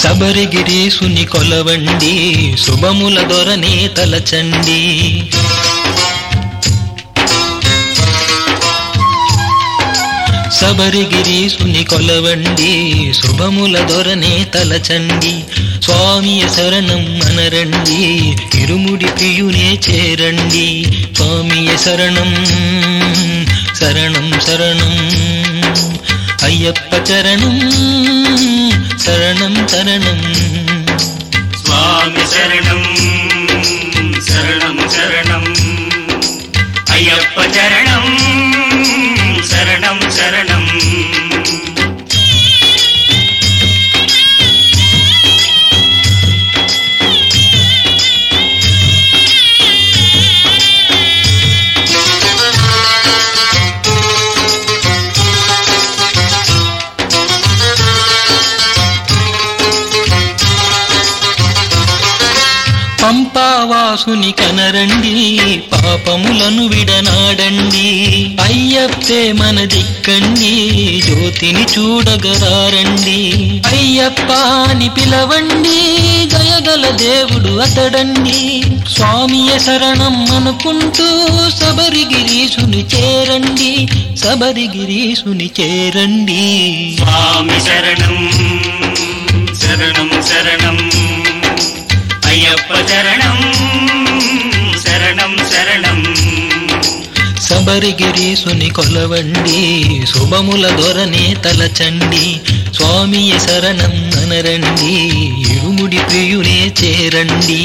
శబరిగిరీసుని కొలవండి శుభముల దొరనే తలచండి శబరిగిరీసుని కొలవండి శుభముల దొరనే తలచండి స్వామియ శరణం అనరండి ఇరుముడి ప్రియునే చేరండి స్వామియ శరణం శరణం శరణం అయ్యప్ప చరణం శరణం శరణం స్వామి శరణం శరణం శరణం అయ్యప్ప చరణం శరణం శరణం పంపావాసుని కనరండి పాపములను విడనాడండి అయ్యప్పే మన దిక్కండి జ్యోతిని చూడగరారండి అయ్యప్ప అని పిలవండి దయగల దేవుడు అతడండి స్వామియ శరణం అనుకుంటూ శబరిగిరీసుని చేరండి శబరిగిరీసుని చేరండి స్వామి శరణం శరణం శరణం అయ్యప్ప చరణం శరణం శరణం శబరిగిరీసుని కొలవండి శుభముల దొరనే తలచండి స్వామియ శరణం అనరండి ఇరుముడి ప్రియునే చేరండి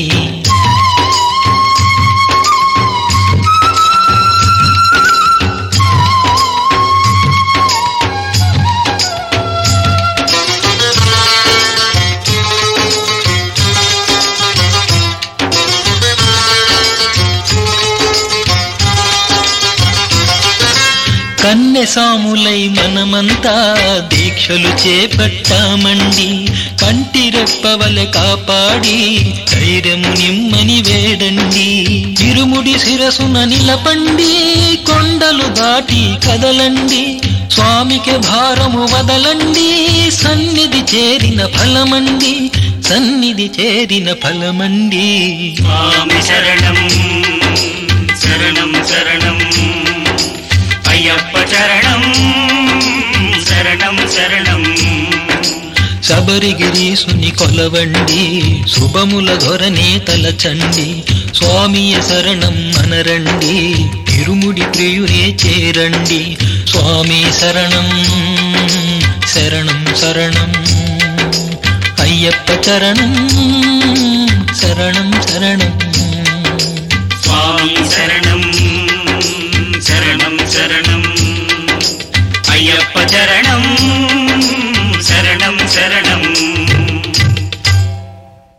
కన్నె సాములై మనమంతా దీక్షలు చేపట్టామండి కంటి రెప్పవలె కాపాడి ధైర్యము నిమ్మని వేడండి ఇరుముడి శిరసున నిలపండి కొండలు దాటి కదలండి స్వామికి భారము వదలండి సన్నిధి చేరిన ఫలమండి సన్నిధి చేరిన ఫలమండి స్వామి శరణం శరణం శరణం అయ్యప్ప చరణం శరణం శరణం శబరిగిరీసుని కొలవండి శుభముల ధొరనే తలచండి స్వామియ శరణం అనరండి తిరుముడి ప్రియునే చేరండి స్వామి శరణం శరణం శరణం అయ్యప్ప చరణం శరణం శరణం స్వామి శరణం శరణం శరణం అయ్యప్ప చరణం